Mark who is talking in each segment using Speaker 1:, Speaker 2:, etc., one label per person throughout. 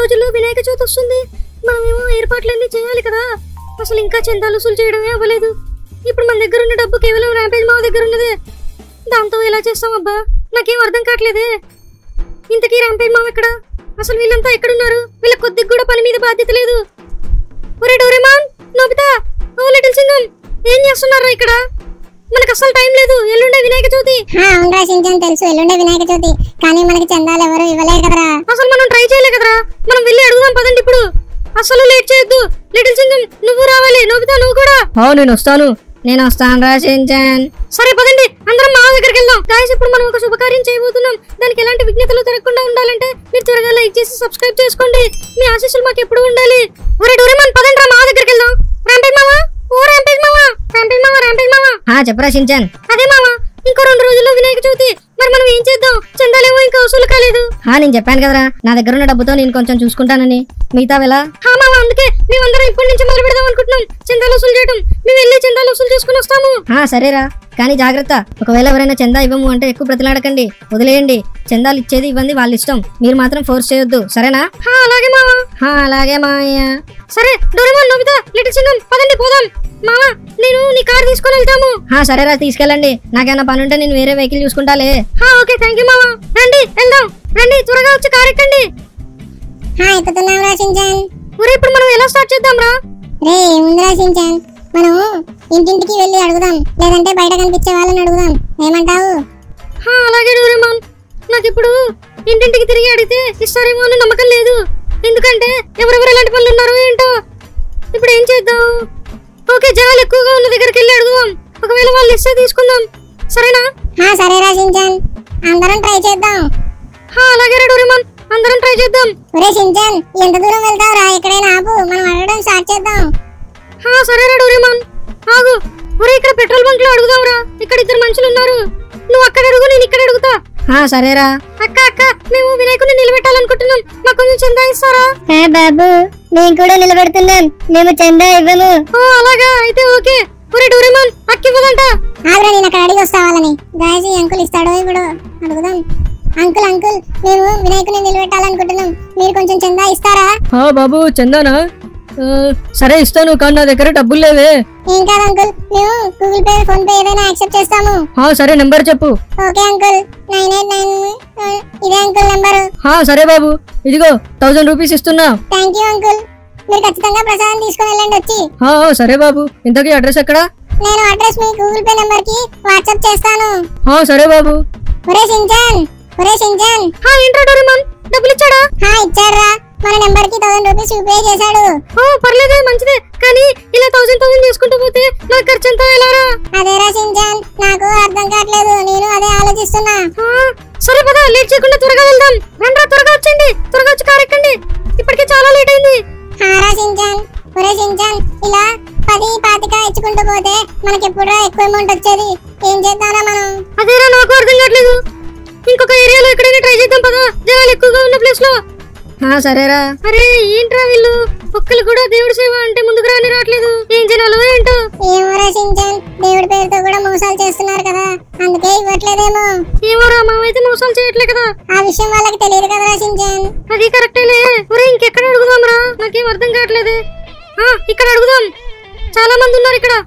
Speaker 1: రోజుల్లో వినాయక చవితి వస్తుంది మనమేమో ఏర్పాట్లన్నీ చేయాలి కదా అసలు ఇంకా చందాలు వసూలు చేయడమే అవ్వలేదు ఇప్పుడు మన దగ్గర ఉన్న డబ్బు కేవలం ర్యాంపేజ్ మావ దగ్గర ఉన్నదే దాంతో ఎలా చేస్తాం అబ్బా నాకేం అర్థం కావట్లేదే ఇంతకీ ర్యాంపేజ్ మావ ఎక్కడ అసలు వీళ్ళంతా ఎక్కడున్నారు వీళ్ళ కొద్దిగా కూడా పని మీద బాధ్యత లేదు ఒరే డోరేమాన్ నోబితా ఓ లిటిల్ సింగం ఏం చేస్తున్నారా ఇక్కడ మనకు అసలు టైం లేదు ఎల్లుండే వినాయక చవితి
Speaker 2: హా అవునరా సించన్ తెలుసు ఎల్లుండే వినాయక చవితి కానీ మనకి చందాలు ఎవరు ఇవ్వలేరు కదరా
Speaker 1: అసలు మనం ట్రై చేయలే కదరా మనం వెళ్ళి అడుగుదాం పదండి ఇప్పుడు అసలు లేట్ చేయొద్దు లిటిల్ సింగం నువ్వు రావాలి నోబితా నువ్వు కూడా
Speaker 3: ఓ నేను వస్తాను నేను వస్తాను రా సించాన్
Speaker 1: సరే పదండి అందరం మా దగ్గరికి వెళ్దాం గాయస్ ఇప్పుడు మనం ఒక శుభకార్యం చేయబోతున్నాం దానికి ఎలాంటి విఘ్నతలు జరగకుండా ఉండాలంటే మీరు త్వరగా లైక్ చేసి సబ్స్క్రైబ్ చేసుకోండి మీ ఆశీస్సులు మాకు ఎప్పుడు ఉండాలి ఒరే డోరేమాన్ పదండి రా మా దగ్గరికి వెళ్దాం రాంపేజ్ మామా ఓ రాంపేజ్ మామా రాంపేజ్ మామా రాంపేజ్ మామా
Speaker 3: ఆ చెప్పరా సించాన్
Speaker 1: అదే మామా ఇంకో రెండు రోజుల్లో వినాయక చవితి మరి మనం ఏం చేద్దాం చందాలేమో ఇంకా వసూలు కాలేదు
Speaker 3: ఆ నేను చెప్పాను కదరా నా దగ్గర ఉన్న డబ్బుతో నేను కొంచెం చూసుకుంటానని మిగతా ఎలా
Speaker 1: హా మామా అందుకే మేమందరం ఇప్పటి నుంచి మొదలు పెడదాం అనుకుంటున్నాం చందాలు వసూలు చేయడం మేము వెళ్ళి చందాలు వసూలు చేసుకుని వస్తాము
Speaker 3: ఆ సరేరా కానీ జాగ్రత్త ఒకవేళ ఎవరైనా చందా ఇవ్వము అంటే ఎక్కువ ప్రతిలాడకండి వదిలేయండి చందాలు ఇచ్చేది ఇవ్వండి వాళ్ళ ఇష్టం మీరు మాత్రం ఫోర్స్ చేయొద్దు సరేనా
Speaker 1: హా అలాగే మామా
Speaker 3: ఆ, అలాగే మావయ్య
Speaker 1: సరే డోరేమాన్ నోబితా లిటిల్ సింగం పదండి పోదాం మామా నేను నీ కార్ తీసుకొని వెళ్తాము
Speaker 3: ఆ సరేరా తీసుకెళ్ళండి నాకేమైనా పని ఉంటే నేను వేరే వెహికల్ చూసుకుంటాలే
Speaker 1: హా ఓకే థ్యాంక్ యూ మామా రండి వెళ్దాం రండి త్వరగా వచ్చి కార్ ఎక్కండి
Speaker 2: హా ఎక్కుతున్నాం రా సించాన్
Speaker 1: ఊరే ఇప్పుడు మనం ఎలా స్టార్ట్ చేద్దాం రా
Speaker 2: రే ఏముందిరా సించాన్ మనం ఇంటింటికి వెళ్ళి అడుగుదాం లేదంటే బయట కనిపించే వాళ్ళని అడుగుదాం ఏమంటావు
Speaker 1: హా అలాగే డోరేమాన్ నాకు ఇప్పుడు ఇంటింటికి తిరిగి అడిగితే ఇస్తారేమో అని నమ్మకం లేదు ఎందుకంటే ఎవరెవరు ఎలాంటి పనులు ఉన్నారో ఏంటో ఇప్పుడు ఏం చేద్దాం ఓకే జనాలు ఎక్కువగా ఉన్న దగ్గరికి వెళ్ళి అడుగుదాం ఒకవేళ వాళ్ళు ఇస్తే తీసుకుందాం సరేనా
Speaker 2: హా సరేరా సించాన్ అందరం ట్రై చేద్దాం
Speaker 1: హా అలాగే రా డోరేమాన్ అందరం ట్రై చేద్దాం
Speaker 2: ఒరే సించాన్ ఎంత దూరం వెళ్తావురా ఎక్కడైనా ఆపు మనం అడగడం స్టార్ట్ చేద్దాం
Speaker 1: హా సరేరా డోరేమాన్ ఆగు ఒరే ఇక్కడ పెట్రోల్ బంక్ లో అడుగుదాంరా ఇక్కడ ఇద్దరు మనుషులు ఉన్నారు నువ్వు అక్కడ అడుగు నేను ఇక్కడ అడుగుతా
Speaker 3: ఆ సరేరా
Speaker 1: అక్క అక్క మేము వినాయకుడిని నిలబెట్టాలనుకుంటున్నాం మాకు కొంచెం చందా ఇస్తారా
Speaker 2: బాబు మేము కూడా నిలబెడుతున్నాం మేము చందా ఇవ్వము
Speaker 1: ఓ అలాగా అయితే ఓకే ఒరే డోరేమాన్ అక్క ఇవ్వదంట
Speaker 2: ఆగ్రా నేను అక్కడ అడిగి వస్తా వాళ్ళని గాయసి అంకుల్ ఇస్తాడో ఇప్పుడు అడుగుదాం అంకుల్ అంకుల్ మేము వినాయకుని నిలబెట్టాలనుకుంటున్నాం మీరు కొంచెం చందా ఇస్తారా
Speaker 3: ఆ బాబు చందానా ఆ, సరే ఇస్తాను కానీ నా దగ్గర డబ్బులు లేవే
Speaker 2: ఏం కాదు అంకుల్ మేము గూగుల్ పే ఫోన్ పే ఏదైనా యాక్సెప్ట్ చేస్తాము
Speaker 3: ఆ సరే నెంబర్ చెప్పు
Speaker 2: okay uncle nine eight nine ఇదే అంకుల్ నెంబరు
Speaker 3: ఆ సరే బాబు ఇదిగో థౌజండ్ రూపీస్ ఇస్తున్నా
Speaker 2: థ్యాంక్ యూ అంకుల్ మీరు ఖచ్చితంగా ప్రసాదం తీసుకుని వెళ్ళండి వచ్చి
Speaker 3: ఆ, ఆ, సరే బాబు ఇంతకీ అడ్రస్ ఎక్కడా
Speaker 2: నేను అడ్రస్ మీ గూగుల్ పే నెంబర్ కి వాట్సాప్ చేస్తాను
Speaker 3: ఆ, సరే బాబు
Speaker 2: ఒరే సించాన్ ఒరే సించాన్
Speaker 1: హా ఏంట్రా డోరేమాన్ డబ్బులు ఇచ్చాడా
Speaker 2: హా ఇచ్చాడ్రా మన నెంబర్ కి థౌసండ్ రూపీస్ యూపీఐ చేశాడు
Speaker 1: ఓ పర్లేదే మంచిదే కానీ ఇలా థౌసండ్ థౌసండ్ చేసుకుంటూ పోతే నా ఖర్చు ఎంత ఎలారా
Speaker 2: అదేరా సించాన్ నాకు అర్థం కావట్లేదు నేను అదే ఆలోచిస్తున్నా
Speaker 1: ఆ, సరే పద లేట్ చేయకుండా త్వరగా వెళ్దాం రండ్రా త్వరగా వచ్చండి త్వరగా వచ్చి కార్ ఎక్కండి ఇప్పటికే చాలా లేట్ అయింది
Speaker 2: హారా సించాన్ ఒరే సించాన్ ఇలా పది పాతిక ఇచ్చుకుంటూ పోతే మనకి ఎప్పుడో ఎక్కువ అమౌంట్ వచ్చేది ఏం చేద్దాంరా మనం
Speaker 1: అదేరా నాకు అర్థం కావట్లేదు ఇంకొక ఏరియాలో ఎక్కడైనా ట్రై చేద్దాం పదా జనాలు ఎక్కువగా ఉన్న ప్లేస్ లో
Speaker 3: ఆ, సరేరా
Speaker 1: అరే ఏంట్రా వీళ్ళు ఒక్కలు కూడా దేవుడి సేవ అంటే ముందుకు రాని రావట్లేదు ఏం జనాలు ఏంటో
Speaker 2: ఏమోరా సించాన్ దేవుడి పేరుతో కూడా మోసాలు చేస్తున్నారు కదా అందుకే ఇవ్వట్లేదేమో
Speaker 1: ఏమోరా మామైతే మోసాలు చేయట్లే కదా
Speaker 2: ఆ విషయం వాళ్ళకి తెలియదు కదరా సించాన్
Speaker 1: అది కరెక్టేలే ఒరే ఇంకెక్కడ అడుగుదాం రా నాకేం అర్థం కావట్లేదే ఆ ఇక్కడ అడుగుదాం చాలా మంది ఉన్నారు ఇక్కడ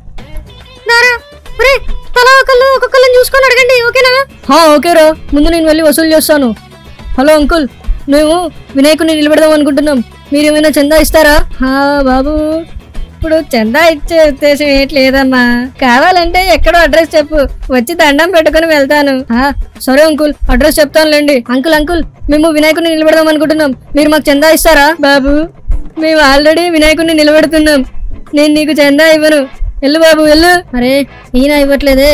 Speaker 1: దారా ఒరే తలా ఒకళ్ళు ఒక్కొక్కళ్ళని చూసుకొని అడగండి ఓకేనా
Speaker 3: ఆ, ఓకేరా ముందు నేను వెళ్ళి వసూలు చేస్తాను హలో అంకుల్ మేము వినాయకుడిని నిలబెడదాం అనుకుంటున్నాం మీరు ఏమైనా చందా ఇస్తారా ఆ, బాబు ఇప్పుడు చందా ఇచ్చే ఉద్దేశం ఏంటి లేదమ్మా కావాలంటే ఎక్కడో అడ్రస్ చెప్పు వచ్చి దండం పెట్టుకుని వెళ్తాను ఆ, సరే అంకుల్ అడ్రస్ చెప్తానులేండి అంకుల్ అంకుల్ మేము వినాయకుడిని నిలబెడదాం అనుకుంటున్నాం మీరు మాకు చందా ఇస్తారా బాబు మేము ఆల్రెడీ వినాయకుడిని నిలబెడుతున్నాం నేను నీకు చందా ఇవ్వను వెళ్ళు బాబు వెళ్ళు అరే ఈయన ఇవ్వట్లేదే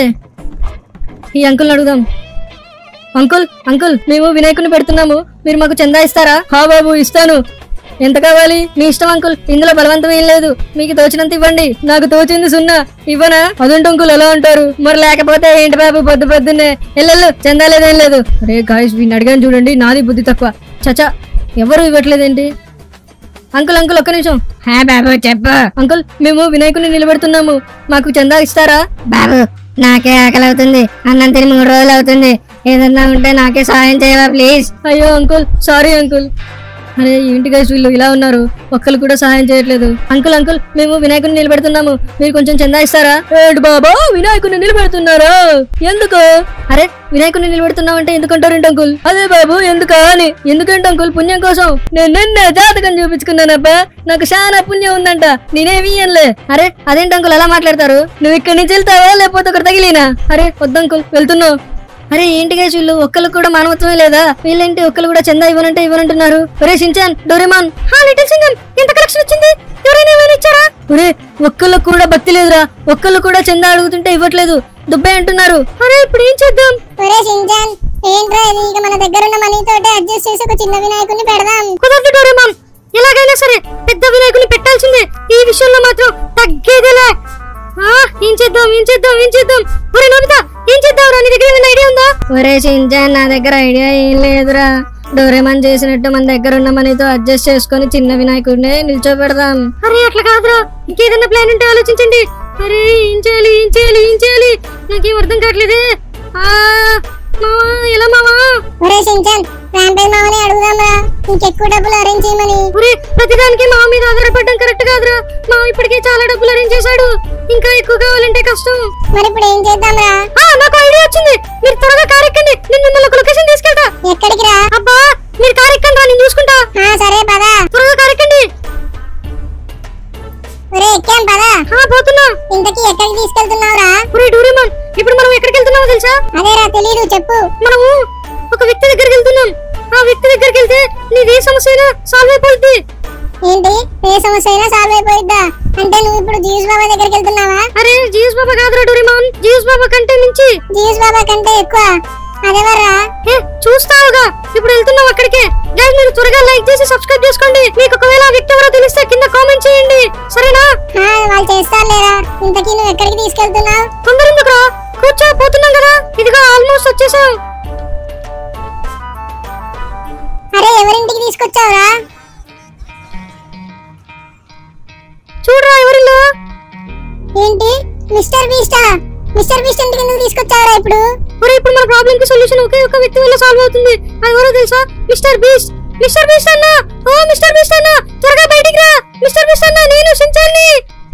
Speaker 3: ఈ అంకుల్ని అడుగుదాం అంకుల్ అంకుల్ మేము వినాయకుని పెడుతున్నాము మీరు మాకు చందా ఇస్తారా హా బాబు ఇస్తాను ఎంత కావాలి మీ ఇష్టం అంకుల్ ఇందులో బలవంతం ఏం లేదు మీకు తోచినంత ఇవ్వండి నాకు తోచింది సున్నా ఇవ్వనా అదుంటి అంకుల్ ఎలా అంటారు మరి లేకపోతే ఏంటి బాబు పొద్దు పొద్దున్నే ఎల్లెల్లు చందా లేదేం లేదు అరే గాయస్ వీడిని అడిగాను చూడండి నాది బుద్ధి తక్కువ చచా ఎవరు ఇవ్వట్లేదేంటి అంకుల్ అంకుల్ ఒక్క నిమిషం హా బాబు చెప్పు అంకుల్ మేము వినాయకుని నిలబెడుతున్నాము మాకు చందా ఇస్తారా
Speaker 2: బాబు నాకే ఆకలి అవుతుంది అన్నం తిని మూడు రోజులు అవుతుంది ఏదన్నా ఉంటే నాకే సహాయం చేయవా ప్లీజ్
Speaker 3: అయ్యో అంకుల్ సారీ అంకుల్ అరే ఏంటి గైస్ వీళ్ళు ఇలా ఉన్నారు ఒక్కరు కూడా సహాయం చేయట్లేదు అంకుల్ అంకుల్ మేము వినాయకుడిని నిలబెడుతున్నాము మీరు కొంచెం చందా ఇస్తారా ఏడు బాబా వినాయకుడిని నిలబెడుతున్నారా ఎందుకు అరే వినాయకుడిని నిలబెడుతున్నామంటే ఎందుకంటారేంటి అంకుల్ అదే బాబు ఎందుకా అని ఎందుకంటే అంకుల్ పుణ్యం కోసం నేను నిన్న జాతకం చూపించుకున్నానబ్బా నాకు చాలా పుణ్యం ఉందంట నేనేమి ఇయ్యనులే అరే అదేంటి అంకుల్ అలా మాట్లాడతారు నువ్వు ఇక్కడి నుంచి వెళ్తావా లేకపోతే ఒకటి తగిలినా అరే వద్దు అంకుల్ వెళ్తున్నావు అరే ఏంటి గైస్ వీళ్ళు ఒక్కళ్ళు కూడా మానవత్వమే లేదా వీళ్ళేంటి ఒక్కళ్ళు కూడా చందా ఇవ్వనంటే ఇవ్వనంటున్నారు ఒరే షించాన్ డోరేమాన్ హా లిటిల్ సింగం ఎంత కలెక్షన్ వచ్చింది ఎవరైనా ఏమైనా ఇచ్చారా ఒరే ఒక్కళ్ళు కూడా భక్తి లేదురా ఒక్కళ్ళు కూడా చందా అడుగుతుంటే ఇవ్వట్లేదు దుబ్బే అంటున్నారు అరే ఇప్పుడు ఏం చేద్దాం
Speaker 2: ఒరే షించాన్ ఏంట్రా ఇది ఇక మన దగ్గర ఉన్న మనీ తోటి అడ్జస్ట్ చేసి ఒక చిన్న వినాయకుడిని పెడదాం
Speaker 1: కుదరదు డోరేమాన్ ఎలాగైనా సరే పెద్ద వినాయకుని పెట్టాల్సిందే ఈ విషయంలో మాత్రం తగ్గేదేలే ఆ, ఏం చేద్దాం ఏం చేద్దాం ఏం చేద్దాం ఒరే నోబితా ఏం చేద్దాం రా నీ దగ్గర ఏమైనా ఐడియా ఉందా
Speaker 3: ఒరే షించాన్ నా దగ్గర ఐడియా ఏం లేదురా డోరేమాన్ చేసినట్టు మన దగ్గర ఉన్న మనీతో అడ్జస్ట్ చేసుకొని చిన్న వినాయకుడిని నిల్చోబెడదాం
Speaker 1: అరే అట్లా కాదురా ఇంకేదన్నా ప్లాన్ ఉంటే ఆలోచించండి అరే ఏం చేయాలి ఏం చేయాలి ఏం చేయాలి నాకేం అర్థం కావట్లేదే ఆ మావా ఎలా మావా
Speaker 2: ఒరే షించాన్ రాంపేజ్ మామని అడుగుదాంరా ఇంకెక్కువ డబ్బులు అరేంజ్ చేయమని
Speaker 1: ఒరే ప్రతిదానికి మా మీద ఆధారపడడం కరెక్ట్ కాదురా మా ఇప్పటికే చాలా డబ్బులు అరేంజ్ చేశాడు ఇంకా ఎక్కువ కావాలంటే కష్టం
Speaker 2: మరి ఇప్పుడు ఏం చేద్దాంరా
Speaker 1: ఆ నాకు ఐడియా వచ్చింది మీరు త్వరగా కార్ ఎక్కండి నేను మిమ్మల్ని ఒక లొకేషన్ తీసుకెళ్తా
Speaker 2: ఎక్కడికి రా
Speaker 1: అబ్బా మీరు కార్ ఎక్కండి రా నేను చూసుకుంటా
Speaker 2: ఆ, సరే పదా
Speaker 1: త్వరగా కార్ ఎక్కండి
Speaker 2: ఒరే ఎక్కాం పదా
Speaker 1: ఆ పోతున్నా
Speaker 2: ఇంతకీ ఎక్కడికి తీసుకెళ్తున్నావురా
Speaker 1: ఒరే డోరేమాన్ ఇప్పుడు మనం ఎక్కడికి వెళ్తున్నామో తెలుసా
Speaker 2: అదేరా తెలీదు చెప్పు
Speaker 1: మనము ఒక వ్యక్తి దగ్గరికి వెళ్తున్నాం ఆ వ్యక్తి దగ్గరికి వెళ్తే నీది ఏ సమస్య అయినా సాల్వ్ అయిపోద్ది
Speaker 2: ఏంటి ఏ సమస్య అయినా సాల్వ్ అయిపోయిద్దా అంటే నువ్వు ఇప్పుడు జీస్ బాబా దగ్గరికి వెళ్తున్నావా
Speaker 1: అరే జీఎస్ బాబా కాదురా డోరేమాన్ జీఎస్ బాబా కంటే మించి
Speaker 2: జీస్ బాబా కంటే ఎక్కువ అదేవర్రా
Speaker 1: ఏ చూస్తావుగా ఇప్పుడు వెళ్తున్నాం అక్కడికే గైస్ మీరు త్వరగా లైక్ చేసి సబ్స్క్రైబ్ చేసుకోండి మీకు ఒకవేళ ఆ వ్యక్తి ఎవరో తెలిస్తే కింద కామెంట్ చేయండి సరేనా
Speaker 2: ఆ, వాళ్ళు చేస్తారు లేరా ఇంతకీ నువ్వు ఎక్కడికి తీసుకెళ్తున్నావు
Speaker 1: తొందర ఎందుకురా కూర్చో పోతున్నాం కదా ఇదిగో ఆల్మోస్ట్ వచ్చేసాం
Speaker 2: అరే ఎవరింటికి తీసుకొచ్చావురా
Speaker 1: చూడరా ఎవరిలో
Speaker 2: ఏంటి మిస్టర్ బీస్టా మిస్టర్ బీస్ట్ ఇంటికి ఎందుకు తీసుకొచ్చావురా ఇప్పుడు
Speaker 1: ఒరే ఇప్పుడు మన ప్రాబ్లం కి సొల్యూషన్ ఒకే ఒక వ్యక్తి వల్ల సాల్వ్ అవుతుంది అది ఎవరో తెలుసా మిస్టర్ బీస్ట్ మిస్టర్ బీస్ట్ అన్న ఓ మిస్టర్ బీస్ట్ అన్న త్వరగా బయటికి రా మిస్టర్ బీస్ట్ అన్న నేను షించాన్ని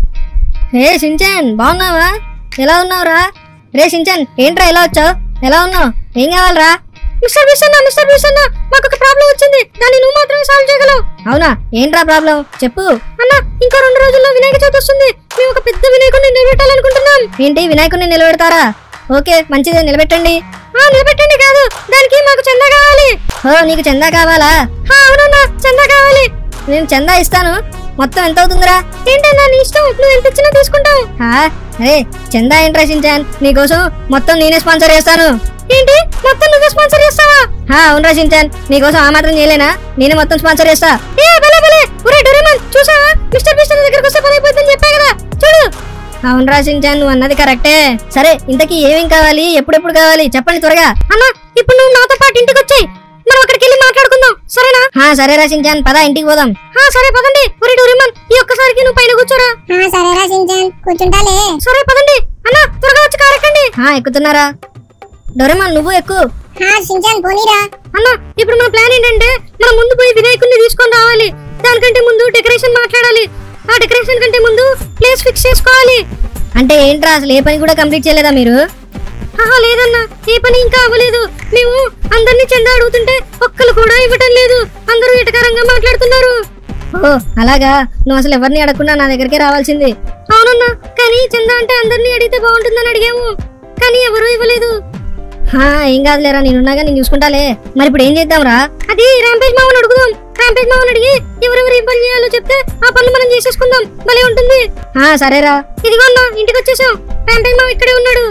Speaker 3: ఏ షించాన్ బాగున్నావా ఎలా ఉన్నావురా రే షించాన్ ఏంట్రా ఎలా వచ్చావు ఎలా ఉన్నావు ఏం కావాలరా
Speaker 1: మిస్టర్ బీస్ట్ అన్న మిస్టర్ బీస్ట్ అన్న మాకు ఒక ప్రాబ్లం వచ్చింది దాన్ని నువ్వు మాత్రమే సాల్వ్ చేయగలవు
Speaker 3: అవునా ఏంట్రా ప్రాబ్లం చెప్పు
Speaker 1: అన్న ఇంకో రెండు రోజుల్లో వినాయక చవితి వస్తుంది మేము ఒక పెద్ద వినాయకుడిని నిలబెట్టాలనుకుంటున్నాం
Speaker 3: ఏంటి వినాయకుడిని నిలబెడతారా ఓకే మంచిదే నిలబెట్టండి
Speaker 1: ఆ నిలబెట్టండి కాదు దానికి మాకు చందా కావాలి
Speaker 3: ఓ నీకు చందా కావాలా
Speaker 1: ఆ, అవునన్నా చందా కావాలి
Speaker 3: నేను చందా ఇస్తాను మొత్తం ఎంత అవుతుందిరా
Speaker 1: ఏంటన్నా నీ ఇష్టం నువ్వు ఎంత ఇచ్చినా తీసుకుంటావు
Speaker 3: హా, అరే చందా ఏంట్రా షించాన్ నీకోసం మొత్తం నేనే స్పాన్సర్ చేస్తాను
Speaker 1: ఏంటి మొత్తం నువ్వే స్పాన్సర్ చేస్తావా
Speaker 3: హా అవునరా షించాన్ నీకోసం ఆ మాత్రం చేయలేనా నేనే మొత్తం స్పాన్సర్ చేస్తా
Speaker 1: ఏ భలే భలే ఒరే డోరేమాన్ చూసావా మిస్టర్ బీస్ట్ అన్న దగ్గరికి వస్తే పని అయిపోతుందని చెప్పా కదా చూడు
Speaker 3: అవునరా షించాన్ నువ్వు అన్నది కరెక్టే సరే ఇంతకీ ఏమేం కావాలి ఎప్పుడెప్పుడు కావాలి చెప్పండి త్వరగా
Speaker 1: అన్న ఇప్పుడు నువ్వు నాతో పాటు ఇంటికి వచ్చాయి మనం అక్కడికి వెళ్ళి మాట్లాడుకుందాం సరేనా
Speaker 3: హా సరేరా షించాన్ పద ఇంటికి పోదాం
Speaker 1: ఆ సరే పదండి ఒరే డోరేమాన్ ఈ ఒక్కసారికి నువ్వు పైన కూర్చోరా
Speaker 2: ఆ, సరేరా సించాన్ కూర్చుంటాలే
Speaker 1: సరే పదండి అన్న త్వరగా వచ్చి కారెక్కండి
Speaker 3: హా ఎక్కుతున్నారా డొరేమాన్ నువ్వు ఎక్కు
Speaker 2: హా సించాన్ పోనీరా
Speaker 1: అన్న ఇప్పుడు మన ప్లాన్ ఏంటంటే మనం ముందు పోయి వినాయకుడిని తీసుకొని రావాలి దానికంటే ముందు డెకరేషన్ మాట్లాడాలి ఆ డెకరేషన్ కంటే ముందు ప్లేస్ ఫిక్స్ చేసుకోవాలి
Speaker 3: అంటే ఏంట్రా అసలు ఏ పని కూడా కంప్లీట్ చేయలేదా మీరు
Speaker 1: ఆహా లేదన్నా ఏ పని ఇంకా అవ్వలేదు మేము అందరినీ చందా అడుగుతుంటే ఒక్కరు కూడా ఇవ్వటం లేదు అందరూ ఎటకారంగా మాట్లాడుతున్నారు
Speaker 3: ఓ అలాగా నువ్వు అసలు ఎవరిని అడగకుండా నా దగ్గరికి రావాల్సింది
Speaker 1: అవునన్నా కానీ చందా అంటే అందరినీ అడిగితే బాగుంటుందని అడిగాము కానీ ఎవరూ ఇవ్వలేదు
Speaker 3: హా ఏం కాదులేరా నేనున్నాగా నేను చూసుకుంటాలే మరి ఇప్పుడు ఏం చేద్దాంరా
Speaker 1: అది రాంపేజ్ మామని అడుగుదాం రాంపేజ్ మామని అడిగి ఎవరెవరు ఏం పని చేయాలో చెప్తే ఆ పనులు మనం చేసేసుకుందాం భలే ఉంటుంది
Speaker 3: హా సరేరా
Speaker 1: ఇదిగో అన్న ఇంటికి వచ్చేసాం రాంపేజ్ మామ ఇక్కడే ఉన్నాడు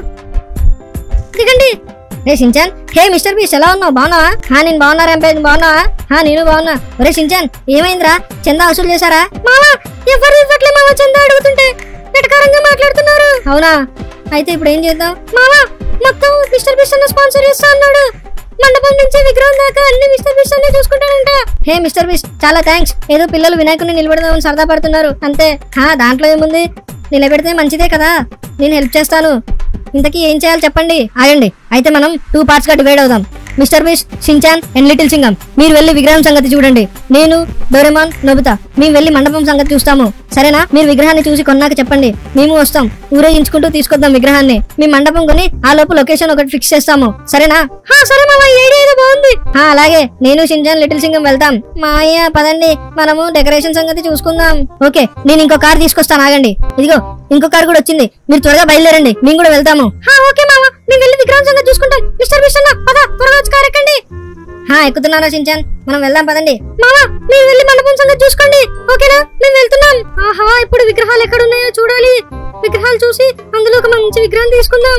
Speaker 1: దిగండి
Speaker 3: రే సించాన్ హే మిస్టర్ బీస్ ఎలా ఉన్నావు బాగున్నావా హా నేను బాగున్నా రంపేజ్ బాగున్నావా హా నేను బాగున్నా ఒరే సించాన్ ఏమైందిరా చందా వసూలు చేశారా
Speaker 1: మామ ఎవరు ఇవ్వట్లే మామ చందా అడుగుతుంటే ఎటకారంగా మాట్లాడుతున్నారు
Speaker 3: అవునా అయితే ఇప్పుడు ఏం చేద్దాం
Speaker 1: మామ మొత్తం మిస్టర్ బిస్ట్ అన్న స్పాన్సర్ చేస్తా అన్నాడు మండపం నుంచి విగ్రహం దాకా అన్ని మిస్టర్ బిస్ట్ అన్న చూసుకుంటానంట
Speaker 3: హే మిస్టర్ బీస్ చాలా థ్యాంక్స్ ఏదో పిల్లలు వినాయకుడిని నిలబెడదామని సరదా పడుతున్నారు అంతే హా దాంట్లో ఏముంది నిలబెడితే మంచిదే కదా నేను హెల్ప్ చేస్తాను ఇంతకీ ఏం చేయాలి చెప్పండి ఆగండి అయితే మనం టూ పార్ట్స్ గా డివైడ్ అవుదాం Mister Beast Shinchan and little Singham మీరు వెళ్ళి విగ్రహం సంగతి చూడండి నేను డోరెమాన్ నొబుతా మేము వెళ్ళి మండపం సంగతి చూస్తాము సరేనా మీరు విగ్రహాన్ని చూసి కొన్నాక చెప్పండి మేము వస్తాం ఊరేగించుకుంటూ తీసుకొద్దాం విగ్రహాన్ని మీ మండపం కొని ఆ లోపు లొకేషన్ ఒకటి ఫిక్స్ చేస్తాము సరేనా హా సరే మామ ఈ ఐడియా ఏదో బాగుంది హా అలాగే నేను షించాన్ లిటిల్ సింగం వెళ్తాం మాయ పదండి మనము డెకరేషన్ సంగతి చూసుకుందాం ఓకే నేను ఇంకో కార్ తీసుకొస్తాను ఆగండి ఇదిగో ఇంకో కార్ కూడా వచ్చింది మీరు త్వరగా బయలుదేరండి మేము కూడా వెళ్తాము హా ఓకే మామ మేము వెళ్ళి విగ్రహం సంగతి చూసుకుంటాం మిస్టర్ బిష్ అన్న పద త్వరగా వచ్చి కార్ ఎక్కండి హా ఎక్కుతున్నారా షించాన్ మనం వెళ్దాం పదండి మామా మీరు వెళ్ళి మండపం సంగతి చూసుకోండి ఓకేనా మేము వెళ్తున్నాం ఆహా ఇప్పుడు విగ్రహాలు ఎక్కడ ఉన్నాయో చూడాలి విగ్రహాలు చూసి అందులో ఒక మంచి విగ్రహం తీసుకుందాం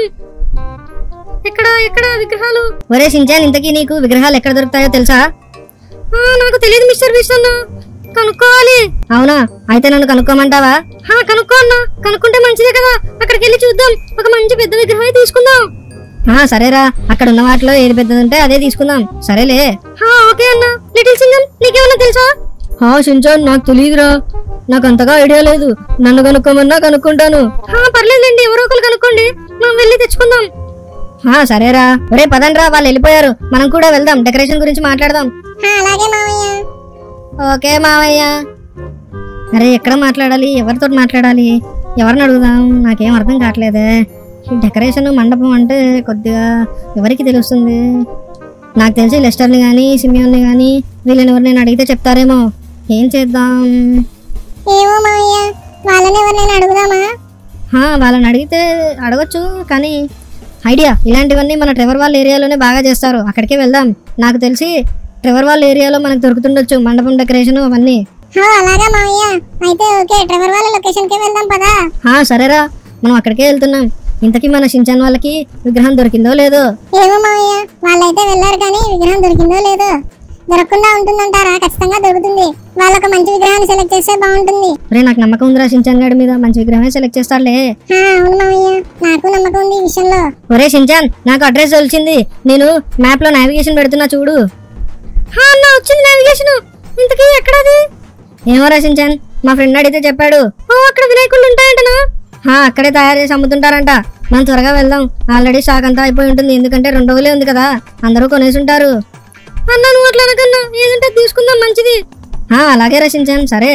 Speaker 3: ఎక్కడ ఎక్కడ విగ్రహాలు ఒరే షించాన్ ఇంతకీ నీకు విగ్రహాలు ఎక్కడ దొరుకుతాయో తెలుసా నాకు తెలియదు మిస్టర్ బిష్ అన్న కనుక్కోవాలి అవునా అయితే నన్ను కనుక్కోమంటావా హా కనుక్కో అన్న కనుక్కుంటే మంచిదే కదా అక్కడికి వెళ్ళి చూద్దాం ఒక మంచి పెద్ద విగ్రహమే తీసుకుందాం ఆ సరేరా అక్కడ ఉన్న వాటిలో ఏది పెద్దది ఉంటే అదే తీసుకుందాం సరేలే ఓకే అన్న లిటిల్ సింగం నీకేమన్నా తెలుసా హా షించాన్ నాకు తెలియదురా నాకు అంతగా ఐడియా లేదు నన్ను కనుక్కోమన్నా కనుక్కుంటాను పర్లేదండి ఎవరో ఒకరు కనుక్కోండి మనం వెళ్ళి తెచ్చుకుందాం హా సరేరా ఒరే పదండ్రా వాళ్ళు వెళ్ళిపోయారు మనం కూడా వెళ్దాం డెకరేషన్ గురించి మాట్లాడదాం
Speaker 2: ఆ, అలాగే మామయ్య
Speaker 3: ఓకే మావయ్య అరే ఎక్కడ మాట్లాడాలి ఎవరితో మాట్లాడాలి ఎవరిని అడుగుదాం నాకేం అర్థం కావట్లేదే ఈ డెకరేషన్ మండపం అంటే కొద్దిగా ఎవరికి తెలుస్తుంది నాకు తెలిసి లెస్టర్ని కానీ సిమియోన్ని కానీ వీళ్ళని ఎవరినైనా అడిగితే చెప్తారేమో ఏం చేద్దాం
Speaker 2: ఏమో మామయ్య వాళ్ళని ఎవరినైనా అడుగుదామా
Speaker 3: హా, వాళ్ళని అడిగితే అడగొచ్చు కానీ ఐడియా ఇలాంటివన్నీ మన ట్రెవర్ వాళ్ళ ఏరియాలోనే బాగా చేస్తారు అక్కడికే వెళ్దాం నాకు తెలిసి ట్రెవర్ వాళ్ళ ఏరియాలో మనకు దొరుకుతుండొచ్చు మండపం డెకరేషన్ అవన్నీ
Speaker 2: హో అలాగా మామయ్య అయితే ఓకే డ్రైవర్ వాళ్ళ లొకేషన్ కి వెళ్దాం పదా
Speaker 3: హా సరేరా మనం అక్కడికే వెళ్తున్నాం ఇంతకీ మన షించాన్ వాళ్ళకి విగ్రహం దొరికిందో లేదో
Speaker 2: ఏమో మామయ్య వాళ్ళైతే వెళ్ళారు కానీ విగ్రహం దొరికిందో లేదో దొరకకుండా ఉంటుందంటారా ఖచ్చితంగా దొరుకుతుంది వాళ్ళొక మంచి విగ్రహాన్ని సెలెక్ట్ చేస్తే బాగుంటుంది
Speaker 3: రే నాకు నమ్మకం ఉందిరా షించాన్ గడి మీద మంచి విగ్రహమే సెలెక్ట్ చేస్తాడులే
Speaker 2: హా, అవును మామయ్య నాకు నమ్మకం ఉంది ఈ విషయంలో
Speaker 3: ఒరే షించాన్ నాకు అడ్రస్ తెలిసింది నేను మ్యాప్ లో నావిగేషన్ పెడుతున్నా చూడు అన్న వచ్చింది నావిగేషన్ ఇంతకీ ఎక్కడది ఏమోరా షించాన్ మా ఫ్రెండ్ అడిగితే చెప్పాడు ఓ అక్కడ వినాయకుళ్ళు ఉంటాయంటనా హా అక్కడే తయారు చేసి అమ్ముతుంటారంట మనం త్వరగా వెళ్దాం ఆల్రెడీ స్టాక్ అంతా అయిపోయి ఉంటుంది ఎందుకంటే రెండు రోజులే ఉంది కదా అందరూ కొనేసి ఉంటారు అన్న నువ్వు అట్లా అనకన్నా ఏదంటే తీసుకుందాం మంచిది హా అలాగే రచించాను సరే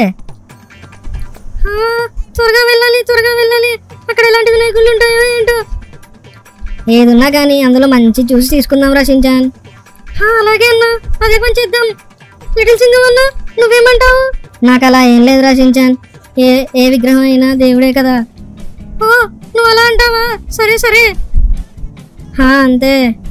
Speaker 3: త్వరగా వెళ్ళాలి త్వరగా వెళ్ళాలి అక్కడ ఎలాంటి వినాయకుళ్ళు ఉంటాయో ఏంటో ఏదున్నా కానీ అందులో మంచి చూసి తీసుకుందాం రచించాన్ అలాగే అన్నా అదే పని చేద్దాం లిటిల్ సింగం అన్నా నువ్వేమంటావు నాకు అలా ఏం లేదు రచించాన్ ఏ ఏ విగ్రహం అయినా దేవుడే కదా ఓ నువ్వు అలా అంటావా సరే సరే హా అంతే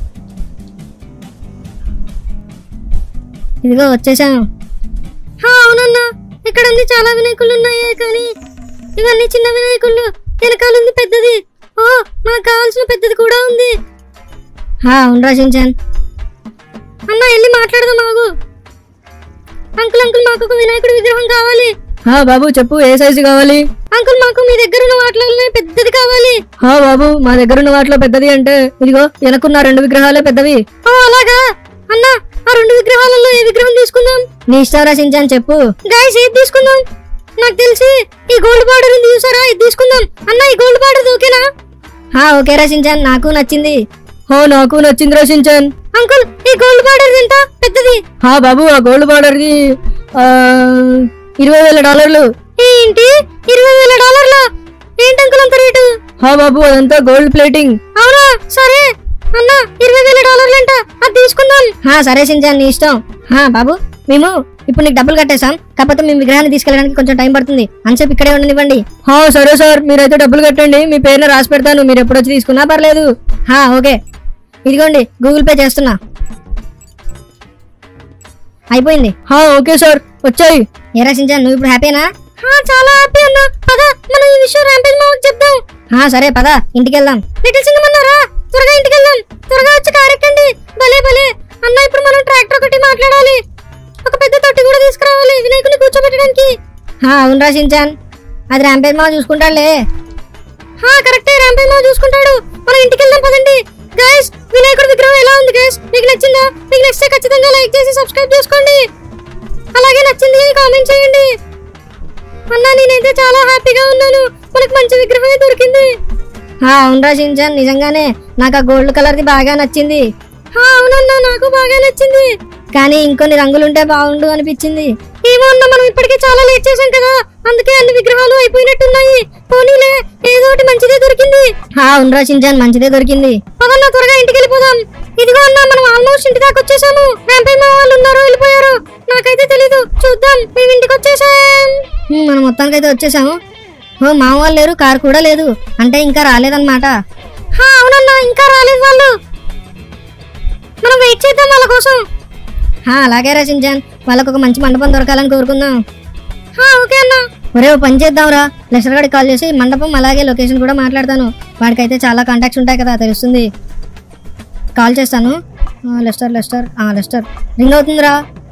Speaker 3: ఇదిగో వచ్చేసాం అవునన్నా ఇక్కడ ఉంది చాలా వినాయకులు ఉన్నాయి కానీ ఇవన్నీ చిన్న వినాయకుళ్ళు వెనకాల ఉంది పెద్దది ఓ మనకు కావాల్సిన పెద్దది కూడా ఉంది అవును షించాన్ అన్న వెళ్ళి మాట్లాడదాం ఆగు అంకుల్ అంకుల్ మాకు ఒక వినాయకుడి విగ్రహం కావాలి
Speaker 1: హా బాబు చెప్పు ఏ సైజు కావాలి
Speaker 3: అంకుల్ మాకు మీ దగ్గర ఉన్న వాటిలోనే పెద్దది కావాలి
Speaker 1: హా బాబు మా దగ్గర ఉన్న వాటిలో పెద్దది అంటే ఇదిగో వెనక్కున్న రెండు విగ్రహాలే పెద్దవి
Speaker 3: ఓ అలాగా అన్న ఆ రెండు విగ్రహాలలో ఏ విగ్రహం తీసుకుందాం
Speaker 1: నీ ఇష్టం రచించాను చెప్పు
Speaker 3: గాయస్ ఏది తీసుకుందాం నాకు తెలిసి ఈ గోల్డ్ బార్డర్ ఉంది చూసారా ఇది తీసుకుందాం అన్న ఈ గోల్డ్ బార్డర్ ఓకేనా
Speaker 1: హా ఓకే రచించాను నాకు నచ్చింది హో నాకు నచ్చింది రచించాను
Speaker 3: అంకుల్ ఈ గోల్డ్ బార్డర్ ఎంత పెద్దది
Speaker 1: హా బాబు ఆ గోల్డ్ బార్డర్ది ఆ, ఇరవై వేల డాలర్లు
Speaker 3: ఏంటి ఇరవై వేల డాలర్ల ఏంటి అంకుల్ అంత రేటు
Speaker 1: హా బాబు అదంతా గోల్డ్ ప్లేటింగ్
Speaker 3: అవునా సరే అన్న ఇరవై వేల డాలర్లు అంట అది తీసుకుందాం
Speaker 1: హా సరే సించాన్ నీ ఇష్టం హా బాబు మేము ఇప్పుడు నీకు డబ్బులు కట్టేసాం కాకపోతే మేము విగ్రహాన్ని తీసుకెళ్ళడానికి కొంచెం టైం పడుతుంది అంతసేపు ఇక్కడే ఉండనివ్వండి హా సరే సార్ మీరైతే డబ్బులు కట్టండి మీ పేరున రాసి పెడతాను మీరు ఎప్పుడు వచ్చి తీసుకున్నా పర్లేదు హా ఓకే ఇదిగోండి గూగుల్ పే చేస్తున్నా అయిపోయింది హా ఓకే సార్ వచ్చాయి ఏ సించాన్ నువ్వు ఇప్పుడు హ్యాపీనా
Speaker 3: హా, చాలా హ్యాపీ అన్న పద మనం ఈ విషయం ర్యాంపేజ్ మామకి చెప్దాం
Speaker 1: హా సరే పద ఇంటికి వెళ్దాం
Speaker 3: లిటిల్ సింగం అన్నారా త్వరగా ఇంటికి వెళ్దాం త్వరగా వచ్చి కార్ ఎక్కండి భలే భలే అన్న ఇప్పుడు మనం ట్రాక్టర్ ఒకటి మాట్లాడాలి ఒక పెద్ద తొట్టి కూడా తీసుకురావాలి వినాయకుని కూర్చోబెట్టడానికి
Speaker 1: హా అవును రా సించాన్ అది ర్యాంపేజ్ మా చూసుకుంటాడులే
Speaker 3: హా కరెక్టే ర్యాంపేజ్ మామ చూసుకుంటాడు మనం ఇంటికి వెళ్దాం పదండి గైస్ వినాయకుడి విగ్రహం ఎలా ఉంది గైస్ మీకు నచ్చిందా మీకు నచ్చితే ఖచ్చితంగా లైక్ చేసి సబ్స్క్రైబ్ చేసుకోండి అలాగే నచ్చింది అని కామెంట్ చేయండి అన్న నేనైతే చాలా హ్యాపీగా ఉన్నాను మనకు మంచి విగ్రహమే దొరికింది
Speaker 1: హా అవును రా సించాన్ నిజంగానే నాకు ఆ గోల్డ్ కలర్ది బాగా నచ్చింది హా, అవునన్నా నాకు బాగా నచ్చింది
Speaker 3: కానీ ఇంకొన్ని రంగులుంటే బాగుండు అనిపించింది
Speaker 1: ఏమో అన్నా మనం ఇప్పటికే చాలా లేట్ చేసాం కదా అందుకే అన్ని విగ్రహాలు అయిపోయినట్టున్నాయి పోనీలే ఏదో ఒకటి మంచిదే దొరికింది
Speaker 3: హా ఉండ్రా చించాన్ మంచిదే దొరికింది
Speaker 1: పదన్నా త్వరగా ఇంటికి వెళ్ళిపోదాం ఇదిగో అన్నా మనం ఆల్మోస్ట్ ఇంటి దాకా వచ్చేసాము ర్యాంపేజ్ మా వాళ్ళు ఉన్నారో వెళ్ళిపోయారు నాకైతే తెలీదు చూద్దాం మేము ఇంటికి వచ్చేసాం
Speaker 3: హ్మ్, మనం మొత్తానికైతే వచ్చేసాము ఓ మా వాళ్ళు లేరు కారు కూడా లేదు అంటే ఇంకా రాలేదన్నమాట
Speaker 1: హా, అవునన్నా ఇంకా రాలేదు వాళ్ళు మనం వెయిట్ చేద్దాం వాళ్ళ కోసం
Speaker 3: హా అలాగే రా చించాన్ వాళ్ళకు ఒక మంచి మండపం దొరకాలని కోరుకుందాం
Speaker 1: హా, ఓకే అన్నా
Speaker 3: ఒరే ఓ పని చేద్దాంరా లెస్టర్ గారికి కాల్ చేసి మండపం అలాగే లొకేషన్ కూడా మాట్లాడతాను వాడికైతే చాలా కాంటాక్ట్స్ ఉంటాయి కదా తెలుస్తుంది కాల్ చేస్తాను ఆ, లెస్టర్ లెస్టర్ ఆ, లెస్టర్ రింగ్ అవుతుందిరా